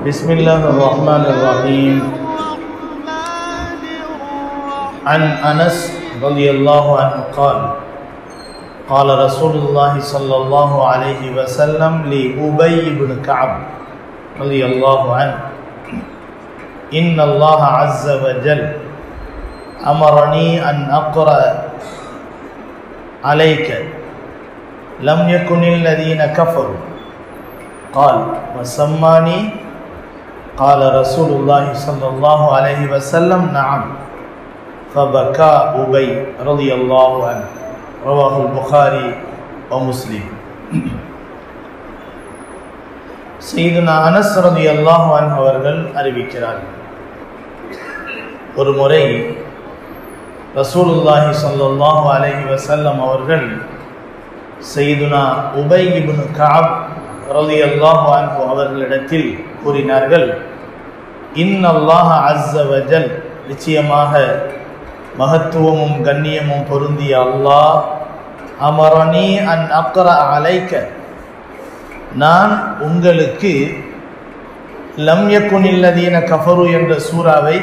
بسم الله الرحمن الرحيم عن أنس رضي الله عنه قال قال رسول الله صلى الله عليه وسلم لأبي بن كعب رضي الله عنه إن الله عز وجل أمرني أن أقرأ عليك لم يكن الذين كفروا قال وسماني قال رسول الله صلى الله عليه وسلم نعم فبكى أبي رضي الله عنه رواه البخاري ومسلم சைதுனா அனஸ் ரதி அல்லாஹ் அவர்கள் அறிவிக்கிறார்கள் ஒரு முறை ரசூலுல்லாஹி ஸல்லல்லாஹு அலைஹி வஸல்லம் அவர்கள் சைதுனா உபை இப்னு கஅப் ரலியல்லாஹு அன்ஹு அவர்களிடத்தில் கூறினார்கள் இன்னல்லாஹ அஸ்ஸ வஜல் நிச்சயமாக மகத்துவமும் கண்ணியமும் பொருந்திய அல்லாஹ் அமரணி அன் அக்ர அலைக்க நான் உங்களுக்கு லம் யக்குனில்லதீன கஃபரு என்ற சூறாவை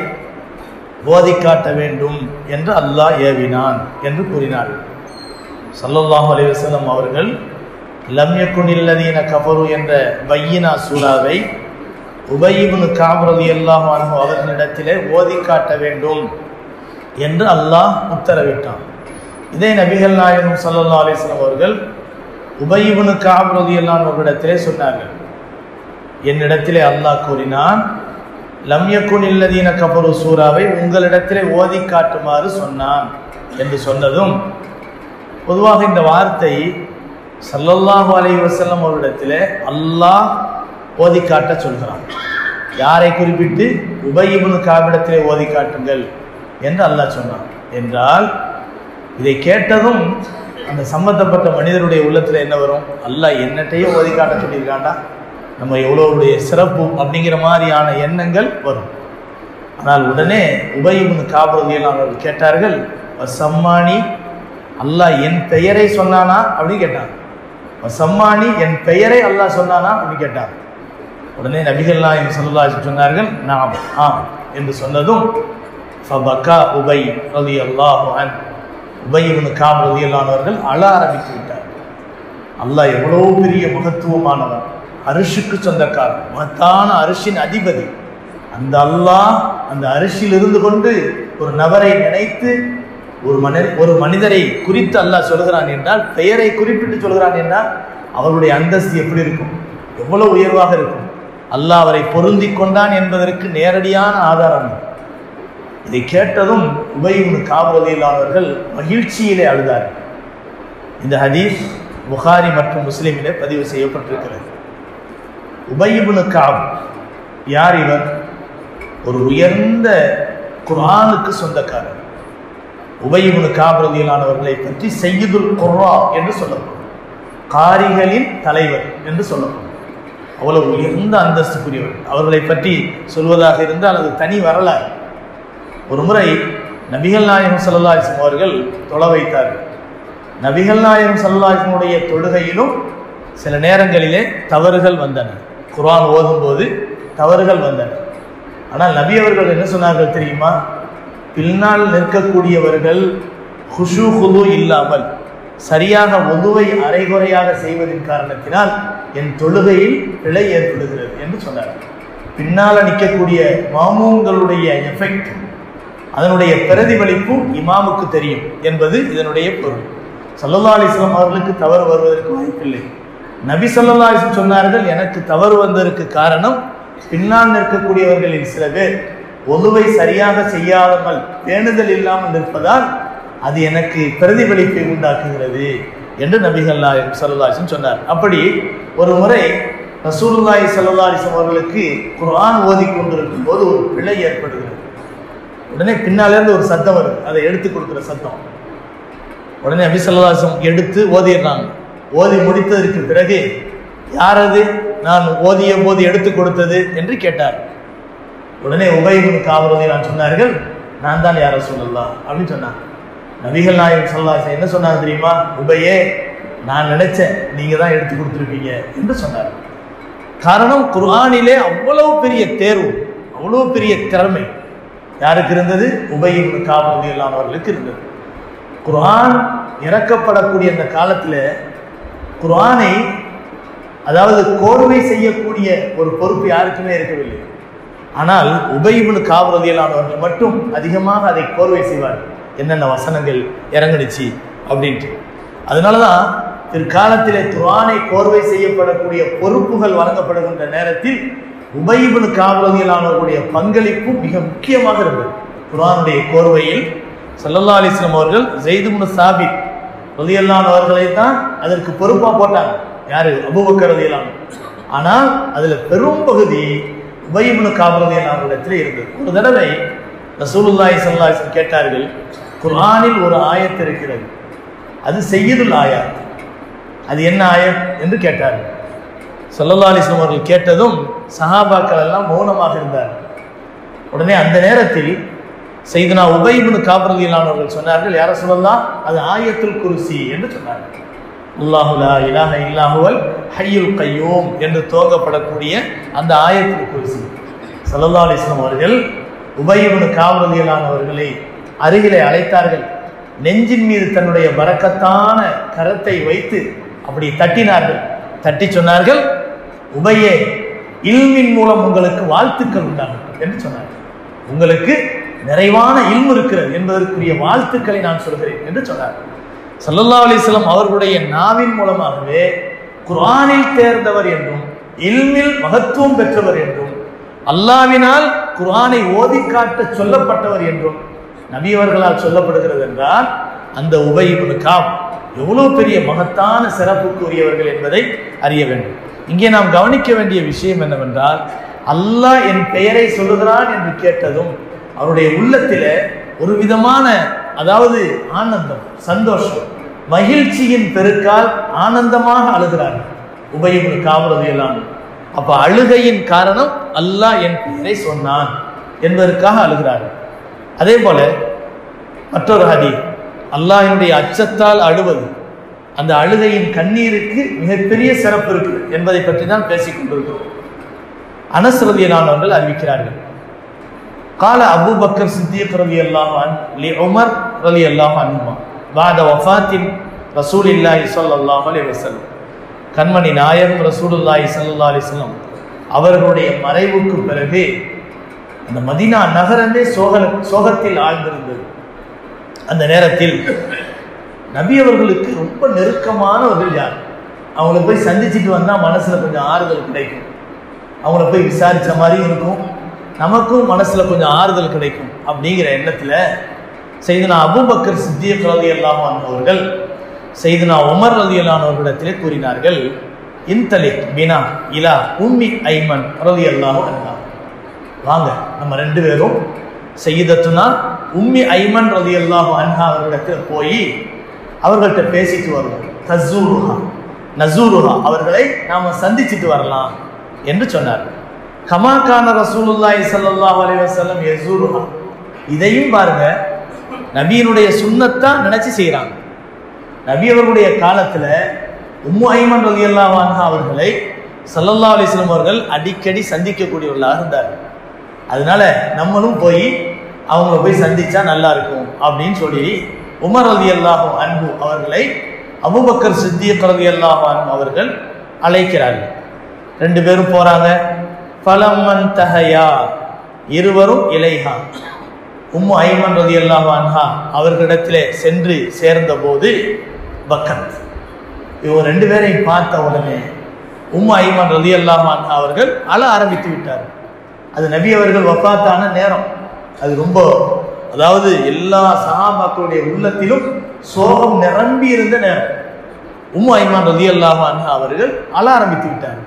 போதி காட்ட வேண்டும் என்று அல்லாஹ் ஏவினான் என்று கூறினார் சல்லல்லாஹு அலைஹி வஸல்லம் அவர்கள் லம் யக்குனில்லதீன கஃபரு என்ற பையினா சூறாவை உபயிபுனு காப்ரதி அல்லாஹ் அன்ஹு அவர்களிடத்திலே ஓதி காட்ட வேண்டும் என்று அல்லாஹ் உத்தரவிட்டான் இதே நபிகள் நாயகம் சல்லல்லா அலிஸ்லாம் அவர்கள் உபயிபுனு காப்ரதி அல்லாஹ் அவர்களிடத்திலே சொன்னார்கள் என்னிடத்திலே அல்லாஹ் கூறினான் லம்யக்குன் இல்லதீன கபரு சூறாவை உங்களிடத்திலே ஓதி காட்டுமாறு சொன்னான் என்று சொன்னதும் பொதுவாக இந்த வார்த்தை சல்லல்லாஹு அலை வசல்லம் அவரிடத்திலே அல்லாஹ் ஓதி காட்ட சொல்கிறான் யாரை குறிப்பிட்டு உபயிபுனு காவிடத்திலே ஓதி காட்டுங்கள் என்று அல்லாஹ் சொன்னான் என்றால் இதை கேட்டதும் அந்த சம்பந்தப்பட்ட மனிதருடைய உள்ளத்தில் என்ன வரும் அல்லாஹ் என்னட்டையும் ஓதி காட்ட சொல்லியிருக்காண்டா நம்ம எவ்வளோவுடைய சிறப்பு அப்படிங்கிற மாதிரியான எண்ணங்கள் வரும் ஆனால் உடனே உபயிபுனு காபதியில் அவர்கள் கேட்டார்கள் சம்மானி அல்லாஹ் என் பெயரை சொன்னானா அப்படின்னு கேட்டான் சம்மானி என் பெயரை அல்லாஹ் சொன்னானா அப்படின்னு கேட்டார் உடனே நபிகள் நாயகம் சொல்லா சொன்னார்கள் நாம் ஆம் என்று சொன்னதும் ஃபபக்கா உபை ரதி அல்லாஹு அன் உபை இவனு காம் ரதி அல்லானவர்கள் அழ ஆரம்பித்து விட்டார் அல்லாஹ் எவ்வளோ பெரிய மகத்துவமானவன் அரிசிக்கு சொந்தக்காரன் மகத்தான அரிசின் அதிபதி அந்த அல்லாஹ் அந்த அரிசியில் இருந்து கொண்டு ஒரு நபரை நினைத்து ஒரு மனித ஒரு மனிதரை குறித்து அல்லாஹ் சொல்கிறான் என்றால் பெயரை குறிப்பிட்டு சொல்கிறான் என்றால் அவருடைய அந்தஸ்து எப்படி இருக்கும் எவ்வளவு உயர்வாக இருக்கும் அல்லாஹ் அவரை பொருந்தி கொண்டான் என்பதற்கு நேரடியான ஆதாரம் இதை கேட்டதும் உபயுனு காவலியலாளர்கள் மகிழ்ச்சியிலே அழுதார்கள் இந்த ஹதீஸ் புகாரி மற்றும் முஸ்லீமிலே பதிவு செய்யப்பட்டிருக்கிறது உபயிபுனு காப் யார் இவர் ஒரு உயர்ந்த குரானுக்கு சொந்தக்காரர் உபயிபுனு காபிரதியிலானவர்களை பற்றி செய்யுதுல் குர்ரா என்று சொல்லப்படும் காரிகளின் தலைவர் என்று சொல்லப்படும் அவ்வளவு உயர்ந்த அந்தஸ்துக்குரியவர் அவர்களை பற்றி சொல்வதாக இருந்தால் அது தனி வரலாறு ஒரு முறை நபிகள் நாயகம் சல்லாஹிஸ்லம் அவர்கள் தொலை வைத்தார்கள் நபிகள் நாயகம் சல்லாஹிஸ்மனுடைய தொழுகையிலும் சில நேரங்களிலே தவறுகள் வந்தன குரான் ஓதும்போது தவறுகள் வந்தன ஆனால் நபி அவர்கள் என்ன சொன்னார்கள் தெரியுமா பின்னால் நிற்கக்கூடியவர்கள் ஹுஷு ஹுது இல்லாமல் சரியாக ஒதுவை அரைகுறையாக செய்வதன் காரணத்தினால் என் தொழுகையில் பிழை ஏற்படுகிறது என்று சொன்னார் பின்னால் நிற்கக்கூடிய மாமூங்களுடைய எஃபெக்ட் அதனுடைய பிரதிபலிப்பும் இமாமுக்கு தெரியும் என்பது இதனுடைய பொருள் சல்லல்லா அலிஸ்லாம் அவர்களுக்கு தவறு வருவதற்கு வாய்ப்பில்லை நபி சல்லா அலிஸ்லம் சொன்னார்கள் எனக்கு தவறு வந்ததற்கு காரணம் பின்னால் நிற்கக்கூடியவர்களில் சில பேர் ஒதுவை சரியாக செய்யாமல் பேணுதல் இல்லாமல் நிற்பதால் அது எனக்கு பிரதிபலிப்பை உண்டாக்குகிறது என்று நபிகள் நாயகம் சல்லாஹிசன் சொன்னார் அப்படி ஒரு முறை ரசூலுல்லாஹி சல்லாஹிசம் அவர்களுக்கு குரான் ஓதி கொண்டிருக்கும் போது ஒரு பிழை ஏற்படுகிறது உடனே பின்னாலேருந்து ஒரு சத்தம் வருது அதை எடுத்து கொடுக்குற சத்தம் உடனே நபி சல்லாஹம் எடுத்து ஓதிடுறாங்க ஓதி முடித்ததற்கு பிறகு யார் அது நான் ஓதிய போது எடுத்து கொடுத்தது என்று கேட்டார் உடனே உபயகுனு காவலதை நான் சொன்னார்கள் நான் தான் யாரை சொல்லலாம் அப்படின்னு சொன்னான் நபிகள் நாயகம் சொல்லாசன் என்ன சொன்னாங்க தெரியுமா உபயே நான் நினைச்சேன் நீங்க தான் எடுத்து கொடுத்துருப்பீங்க என்று சொன்னார் காரணம் குர்ஆனிலே அவ்வளவு பெரிய தேர்வு அவ்வளவு பெரிய திறமை யாருக்கு இருந்தது உபயின் காபதி அவர்களுக்கு இருந்தது குர்ஆன் இறக்கப்படக்கூடிய அந்த காலத்தில் குர்ஆனை அதாவது கோர்வை செய்யக்கூடிய ஒரு பொறுப்பு யாருக்குமே இருக்கவில்லை ஆனால் உபயிபுல் காவரதியலானவர்கள் மட்டும் அதிகமாக அதை கோர்வை செய்வார் என்னென்ன வசனங்கள் இறங்குனுச்சு அப்படின்ட்டு அதனால தான் பிற்காலத்திலே குர்ஆனை கோர்வை செய்யப்படக்கூடிய பொறுப்புகள் வழங்கப்படுகின்ற நேரத்தில் உபயிபுல் காவரதியலானவர்களுடைய பங்களிப்பும் மிக முக்கியமாக இருந்தது குர்ஆனுடைய கோர்வையில் சல்லல்லா அலிஸ்லாம் அவர்கள் ஜெய்துமுன் சாபித் ரலியல்லான் அவர்களை தான் அதற்கு பொறுப்பாக போட்டாங்க யாரு அபுபக்கர் ரலியல்லான் ஆனால் அதுல பெரும் பகுதி உபயமுனு காபரதியன் அவர்களிடத்தில் இருந்தது ஒரு தடவை ரசூலுல்லாஹி ஸல்லல்லாஹு அலைஹி கேட்டார்கள் குர்ஆனில் ஒரு ஆயத் இருக்கிறது அது செய்யுதுல் ஆயாத் அது என்ன ஆயத் என்று கேட்டார்கள் ஸல்லல்லாஹு அலைஹி வஸல்லம் அவர்கள் கேட்டதும் சஹாபாக்கள் எல்லாம் மௌனமாக இருந்தார்கள் உடனே அந்த நேரத்தில் செய்தனா உபைபுன் காபரதியிலானவர்கள் சொன்னார்கள் யார சொல்லலாம் அது ஆயத்துல் குருசி என்று சொன்னார்கள் அல்லாஹுலா இலாஹ இல்லாஹுவல் ஹையுல் கையூம் என்று துவங்கப்படக்கூடிய அந்த ஆயத்துல் குருசி சல்லல்லா அலிஸ்லாம் அவர்கள் உபைபுன் காவலதியலானவர்களை அருகிலே அழைத்தார்கள் நெஞ்சின் மீது தன்னுடைய பறக்கத்தான கரத்தை வைத்து அப்படி தட்டினார்கள் தட்டி சொன்னார்கள் உபையே இல்மின் மூலம் உங்களுக்கு வாழ்த்துக்கள் உண்டாகும் என்று சொன்னார்கள் உங்களுக்கு நிறைவான இல்மு இருக்கிறது என்பதற்குரிய வாழ்த்துக்களை நான் சொல்கிறேன் என்று சொன்னார் சல்லல்லா அலிஸ்லாம் அவர்களுடைய நாவின் மூலமாகவே குர்ஆனில் தேர்ந்தவர் என்றும் இல்மில் மகத்துவம் பெற்றவர் என்றும் அல்லாவினால் குர்ஆனை ஓதி காட்ட சொல்லப்பட்டவர் என்றும் நபியவர்களால் சொல்லப்படுகிறது என்றால் அந்த உபயிபுனு காப் எவ்வளவு பெரிய மகத்தான சிறப்புக்குரியவர்கள் என்பதை அறிய வேண்டும் இங்கே நாம் கவனிக்க வேண்டிய விஷயம் என்னவென்றால் அல்லாஹ் என் பெயரை சொல்லுகிறான் என்று கேட்டதும் அவருடைய உள்ளத்தில ஒரு விதமான அதாவது ஆனந்தம் சந்தோஷம் மகிழ்ச்சியின் பெருக்கால் ஆனந்தமாக அழுகிறார்கள் உபயபுல் காவலது எல்லாம் அப்ப அழுகையின் காரணம் அல்லாஹ் என் பெயரை சொன்னான் என்பதற்காக அழுகிறார்கள் அதே போல மற்றொரு ஹதி அல்லாஹினுடைய அச்சத்தால் அழுவது அந்த அழுகையின் கண்ணீருக்கு மிகப்பெரிய சிறப்பு இருக்கு என்பதை பற்றி தான் பேசிக் கொண்டிருக்கிறோம் அனஸ்ரதியலானவர்கள் அறிவிக்கிறார்கள் قال أبو بكر الصديق رضي الله عنه لعمر رضي الله عنهما بعد وفاة رسول الله صلى الله عليه وسلم கண்மணி நாயகம் ரசூலுல்லாஹி ஸல்லல்லாஹு அலைஹி வஸல்லம் அவர்களுடைய மறைவுக்கு பிறகு அந்த மதீனா நகரமே சோக சோகத்தில் ஆழ்ந்திருந்தது அந்த நேரத்தில் நபி அவர்களுக்கு ரொம்ப நெருக்கமானவர்கள் யார் அவங்கள போய் சந்திச்சுட்டு வந்தால் மனசில் கொஞ்சம் ஆறுதல் கிடைக்கும் அவங்கள போய் விசாரித்த மாதிரி இருக்கும் நமக்கும் மனசில் கொஞ்சம் ஆறுதல் கிடைக்கும் அப்படிங்கிற எண்ணத்தில் செய்தனா அபுபக்கர் சித்தியக் ரதி அல்லாஹான் அவர்கள் செய்தனா உமர் ரதி அல்லானவர்களிடத்திலே கூறினார்கள் இன்தலிக் பினா இலா உம்மி ஐமன் ரதி அல்லாஹு அண்ணா வாங்க நம்ம ரெண்டு பேரும் செய்தத்துனா உம்மி ஐமன் ரதி அல்லாஹு அன்ஹா அவர்களிடத்தில் போய் அவர்கள்ட்ட பேசிட்டு வருவோம் தசூருஹா நசூருஹா அவர்களை நாம சந்திச்சுட்டு வரலாம் என்று சொன்னார் கமாக்கான ரசூலுல்லாஹி ஸல்லல்லாஹு அலைஹி வஸல்லம் யசூருஹா இதையும் பாருங்க நபியினுடைய சுன்னத்தான் நினைச்சு செய்கிறாங்க நபி அவர்களுடைய காலத்துல உம்மு ஐமன் ரலியல்லாஹு அன்ஹா அவர்களை ஸல்லல்லாஹு அலைஹி வஸல்லம் அவர்கள் அடிக்கடி சந்திக்கக்கூடியவர்களாக இருந்தார் அதனால நம்மளும் போய் அவங்கள போய் சந்திச்சா நல்லா இருக்கும் அப்படின்னு சொல்லி உமர் அலி அல்லாஹு அன்பு அவர்களை அபுபக்கர் சித்தியக் ரலி அல்லாஹு அன்பு அவர்கள் அழைக்கிறார்கள் ரெண்டு பேரும் போறாங்க பலமன் தஹயா இருவரும் இலைஹா உம்மு ஐமன் ரதி அல்லாஹு அன்ஹா அவர்களிடத்திலே சென்று சேர்ந்த போது பக்கத் இவங்க ரெண்டு பேரையும் பார்த்த உடனே உம்மு ஐமன் ரதி அல்லாஹு அன்ஹா அவர்கள் அழ ஆரம்பித்து விட்டார் அது நபி அவர்கள் வஃபாத்தான நேரம் அது ரொம்ப அதாவது எல்லா சஹாபாக்களுடைய உள்ளத்திலும் சோகம் நிரம்பி இருந்த நேரம் உம்மு ஐமான் ரதி அல்லாஹான் அவர்கள் அழ ஆரம்பித்து விட்டார்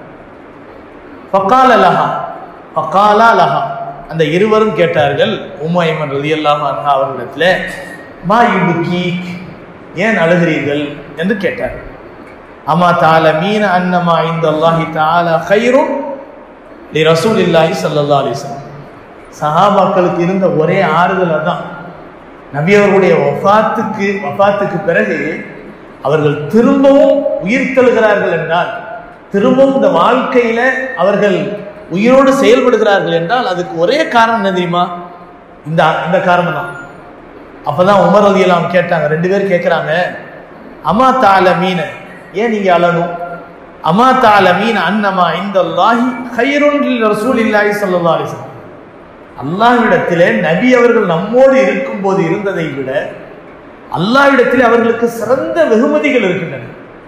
பக்கால லஹா பக்காலா லஹா அந்த இருவரும் கேட்டார்கள் உம்மு ஐமான் ரதி அல்லாஹான் அவர்களிடத்துல மா யுபுக்கி ஏன் அழுகிறீர்கள் என்று கேட்டார் அம்மா தால மீன அன்னமா இந்த அல்லாஹி தால ஹைரும் லி ரசூல் இல்லாஹி சல்லா அலிஸ்லாம் சஹாபாக்களுக்கு இருந்த ஒரே ஆறுதல் அதான் நபி அவர்களுடைய வஃபாத்துக்கு வஃபாத்துக்கு பிறகு அவர்கள் திரும்பவும் உயிர் தழுகிறார்கள் என்றால் திரும்பவும் இந்த வாழ்க்கையில அவர்கள் உயிரோடு செயல்படுகிறார்கள் என்றால் அதுக்கு ஒரே காரணம் என்ன தெரியுமா இந்த இந்த காரணம் தான் அப்பதான் உமர் அலி எல்லாம் கேட்டாங்க ரெண்டு பேரும் கேட்குறாங்க அமா தால மீன ஏன் நீங்க அழணும் அமா தால மீன் அன்னமா இந்த அல்லாஹி ஹைருன்றில் ரசூல் இல்லாஹி சல்லா அலிஸ்லாம் அல்லாஹ்விடத்திலே நபி அவர்கள் நம்மோடு இருக்கும்போது இருந்ததை விட அல்லாஹ்விடத்திலே அவர்களுக்கு சிறந்த வெகுமதிகள் இருக்கின்றன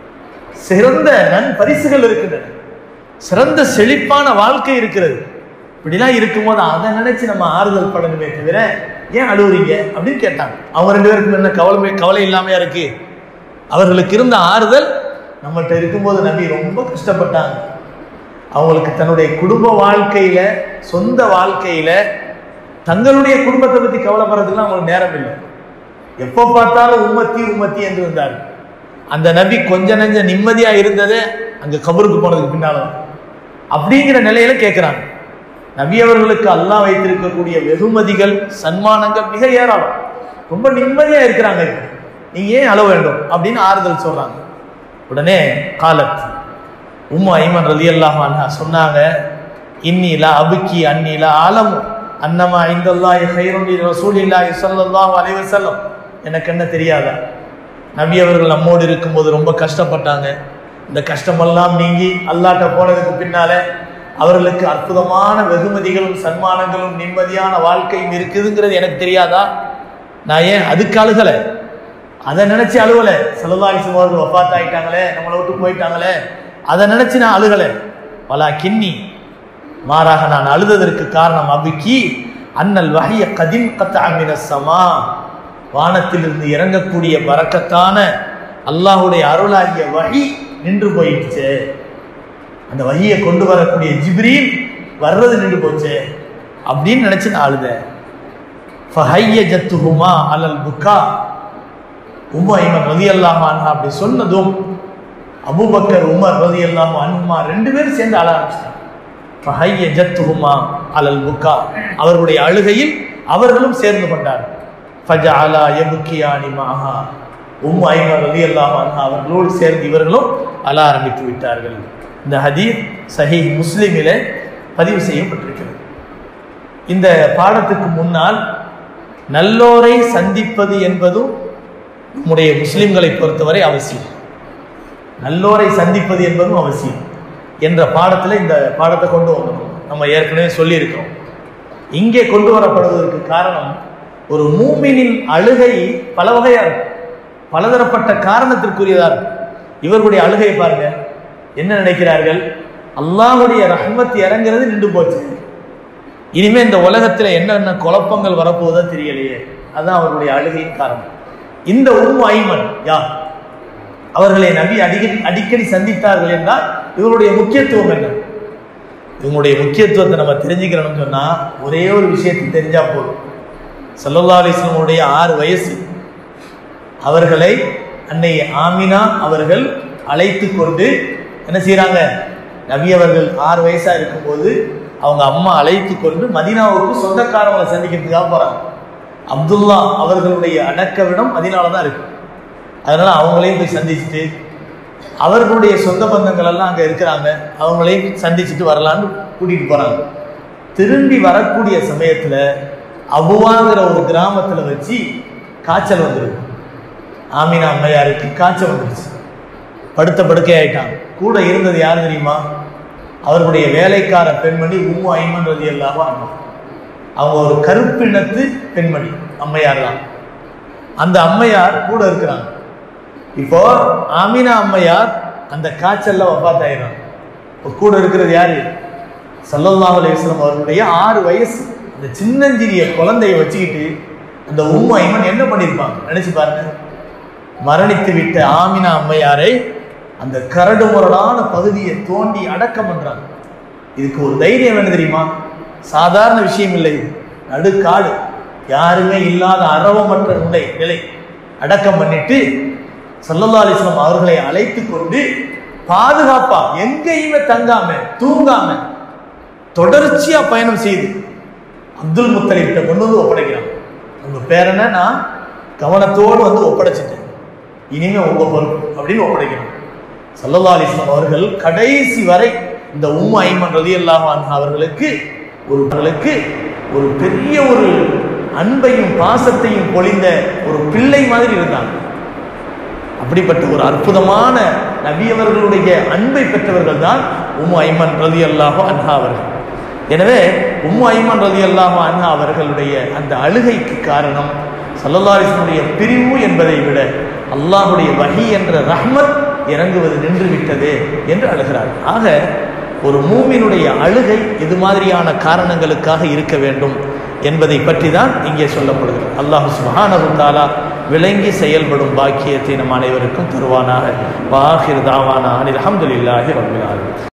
சிறந்த நன் பரிசுகள் இருக்கின்றன சிறந்த செழிப்பான வாழ்க்கை இருக்கிறது இப்படிலாம் இருக்கும்போது அதை நினைச்சு நம்ம ஆறுதல் படணுமே தவிர ஏன் அழுவுறீங்க அப்படின்னு கேட்டாங்க அவங்க ரெண்டு பேருக்கும் என்ன கவலை கவலை இல்லாமையா இருக்கு அவர்களுக்கு இருந்த ஆறுதல் நம்மகிட்ட இருக்கும்போது நபி ரொம்ப கஷ்டப்பட்டாங்க அவங்களுக்கு தன்னுடைய குடும்ப வாழ்க்கையில சொந்த வாழ்க்கையில தங்களுடைய குடும்பத்தை பத்தி கவலைப்படுறதுக்குலாம் அவங்களுக்கு நேரம் இல்லை எப்போ பார்த்தாலும் உம்மத்தி உம்மத்தி என்று இருந்தார் அந்த நபி கொஞ்ச நெஞ்ச நிம்மதியா இருந்ததே அங்க கபருக்கு போனதுக்கு பின்னால அப்படிங்கிற நிலையில கேட்கிறாங்க நபி அவர்களுக்கு அல்லாஹ் வைத்திருக்கக்கூடிய வெகுமதிகள் சன்மானங்கள் மிக ஏராளம் ரொம்ப நிம்மதியா இருக்கிறாங்க இப்ப. நீங்க ஏன் அழ வேண்டும் அப்படின்னு ஆறுதல் சொல்றாங்க உடனே காலத் உம்மு ஐமன் ரலி அல்லாஹ் சொன்னாங்க இன்னிலா அபுக்கி அன்னிலா ஆலம் அன்னமா இந்தல்லாஹி ஹைருன் ரசூலில்லாஹி ஸல்லல்லாஹு அலைஹி வஸல்லம் எனக்கு என்ன தெரியாதா நபி அவர்கள் நம்மோடு இருக்கும்போது ரொம்ப கஷ்டப்பட்டாங்க இந்த கஷ்டமெல்லாம் நீங்கி அல்லாட்ட போனதுக்கு பின்னால அவர்களுக்கு அற்புதமான வெகுமதிகளும் சன்மானங்களும் நிம்மதியான வாழ்க்கையும் இருக்குதுங்கிறது எனக்கு தெரியாதா நான் ஏன் அதுக்கு அழுகலை அதை நினைச்சு அழுவல செலவாயிசம் அவர்கள் வப்பாத் ஆயிட்டாங்களே நம்மளை விட்டு போயிட்டாங்களே அதை நினைச்சு நான் அழுகலை பலா கிண்ணி மாறாக நான் அழுததற்கு காரணம் அபிக்கி அன்னல் வகைய கதிம் கத்தாமின சமா வானத்திலிருந்து இறங்கக்கூடிய பறக்கத்தான அல்லாஹுடைய அருளாகிய வகி நின்று போயிடுச்சு அந்த வகியை கொண்டு வரக்கூடிய ஜிப்ரீல் வர்றது நின்று போச்சு அப்படின்னு நினைச்சு நான் அழுதேன் ஃபஹைய ஜத்துஹுமா அலல் புக்கா உம்மா இவன் ரதி அல்லாமான் அப்படி சொன்னதும் அபூபக்கர் உமர் ரதி அல்லாம அன்மா ரெண்டு பேரும் சேர்ந்து அழ ஆரம்பிச்சிட்டாங்க ஃபஹைய ஜத்துஹுமா அலல் புக்கா அவர்களுடைய அழுகையில் அவர்களும் சேர்ந்து கொண்டார் ஃபஜஅலா யபுக்கியானி மாஹா உம் ஐமர் ரதி அல்லாமான் அவர்களோடு சேர்ந்து இவர்களும் அழ ஆரம்பித்து விட்டார்கள் இந்த ஹதீஸ் சஹீஹ் முஸ்லிமிலே பதிவு செய்யப்பட்டிருக்கிறது இந்த பாடத்துக்கு முன்னால் நல்லோரை சந்திப்பது என்பதும் நம்முடைய முஸ்லிம்களை பொறுத்தவரை அவசியம் நல்லோரை சந்திப்பது என்பதும் அவசியம் என்ற பாடத்தில் இந்த பாடத்தை கொண்டு வரணும் நம்ம ஏற்கனவே சொல்லியிருக்கிறோம் இங்கே கொண்டு வரப்படுவதற்கு காரணம் ஒரு மூமினின் அழுகை பல வகையா இருக்கும் பலதரப்பட்ட காரணத்திற்குரியதா இருக்கும் இவர்களுடைய அழுகையை பாருங்க என்ன நினைக்கிறார்கள் அல்லாஹுடைய ரஹ்மத் இறங்குறது நின்று போச்சு இனிமே இந்த உலகத்துல என்னென்ன குழப்பங்கள் வரப்போதோ தெரியலையே அதுதான் அவர்களுடைய அழுகையின் காரணம் இந்த உம் ஐமன் யார் அவர்களை நபி அடிக்கடி அடிக்கடி சந்தித்தார்கள் என்றால் இவருடைய முக்கியத்துவம் என்ன இவங்களுடைய முக்கியத்துவத்தை நம்ம தெரிஞ்சுக்கிறோம்னு சொன்னா ஒரே ஒரு விஷயத்தை தெரிஞ்சா போதும் சல்லல்லா அலிஸ்லமுடைய ஆறு வயசு அவர்களை அன்னை ஆமினா அவர்கள் அழைத்து கொண்டு என்ன செய்றாங்க நபி அவர்கள் ஆறு வயசா இருக்கும்போது அவங்க அம்மா அழைத்து கொண்டு மதீனாவுக்கு சொந்தக்காரங்களை சந்திக்கிறதுக்காக போறாங்க அப்துல்லா அவர்களுடைய அடக்கவிடம் மதீனால தான் இருக்கு அதனால அவங்களையும் போய் சந்திச்சுட்டு அவர்களுடைய சொந்த பந்தங்கள் எல்லாம் அங்க இருக்கிறாங்க அவங்களையும் சந்திச்சுட்டு வரலான்னு கூட்டிட்டு போறாங்க திரும்பி வரக்கூடிய சமயத்துல அபுவாங்கிற ஒரு கிராமத்துல வச்சு காய்ச்சல் வந்துருக்கு ஆமினா அம்மையாருக்கு காய்ச்சல் வந்துருச்சு படுத்த படுக்கை ஆயிட்டாங்க கூட இருந்தது யார் தெரியுமா அவர்களுடைய வேலைக்கார பெண்மணி உம்மு ஐமன் ரதி அல்லாம அவங்க ஒரு கருப்பினத்து பெண்மணி அம்மையார் தான் அந்த அம்மையார் கூட இருக்கிறாங்க இப்போ ஆமினா அம்மையார் அந்த காய்ச்சல்ல வப்பாத்தாயிரம் இப்போ கூட இருக்கிறது யாரு சல்லல்லாஹு அலைஹி வஸல்லம் அவர்களுடைய ஆறு வயசு அந்த சின்னஞ்சிறிய குழந்தையை வச்சுக்கிட்டு அந்த உம்மு ஐமன் என்ன பண்ணியிருப்பாங்க நினைச்சு பாருங்க மரணித்து விட்ட ஆமினா அம்மையாரை அந்த கரடு முரடான பகுதியை தோண்டி அடக்கம் பண்றாங்க இதுக்கு ஒரு தைரியம் என்ன தெரியுமா சாதாரண விஷயம் இல்லை இது நடுக்காடு யாருமே இல்லாத அரவமற்ற நிலை நிலை அடக்கம் பண்ணிட்டு சல்லல்லா அலிஸ்லாம் அவர்களை அழைத்து கொண்டு பாதுகாப்பா எங்கேயுமே தங்காம தூங்காம தொடர்ச்சியா பயணம் செய்து அப்துல் முத்தலிப்ட கொண்டு வந்து ஒப்படைக்கிறான் உங்க பேரனை நான் கவனத்தோடு வந்து ஒப்படைச்சிட்டேன் இனிமே உங்க பொறுப்பு அப்படின்னு ஒப்படைக்கிறான் சல்லல்லா அலிஸ்லாம் அவர்கள் கடைசி வரை இந்த உம்மு ஐமன் ரதி அவர்களுக்கு ஒரு அவர்களுக்கு ஒரு பெரிய ஒரு அன்பையும் பாசத்தையும் பொழிந்த ஒரு பிள்ளை மாதிரி இருந்தாங்க அப்படிப்பட்ட ஒரு அற்புதமான நபியவர்களுடைய அன்பை பெற்றவர்கள் தான் உம்மு ஐமன் ரதி அல்லாஹோ அன்ஹா அவர்கள் எனவே உம்மு ஐமன் ரதி அல்லாஹோ அன்ஹா அவர்களுடைய அந்த அழுகைக்கு காரணம் சல்லல்லாஹினுடைய பிரிவு என்பதை விட அல்லாஹுடைய வஹி என்ற ரஹ்மத் இறங்குவது நின்று விட்டது என்று அழுகிறார் ஆக ஒரு மூமினுடைய அழுகை இது மாதிரியான காரணங்களுக்காக இருக்க வேண்டும் என்பதை பற்றி தான் இங்கே சொல்லப்படுகிறது அல்லாஹு சுபஹானஹு தஆலா விளங்கி செயல்படும் பாக்கியத்தை நம் அனைவருக்கும் தருவானாக வாஹிர் தாவானா அனில் அல்ஹம்துலில்லாஹி ரப்பில் ஆலமீன்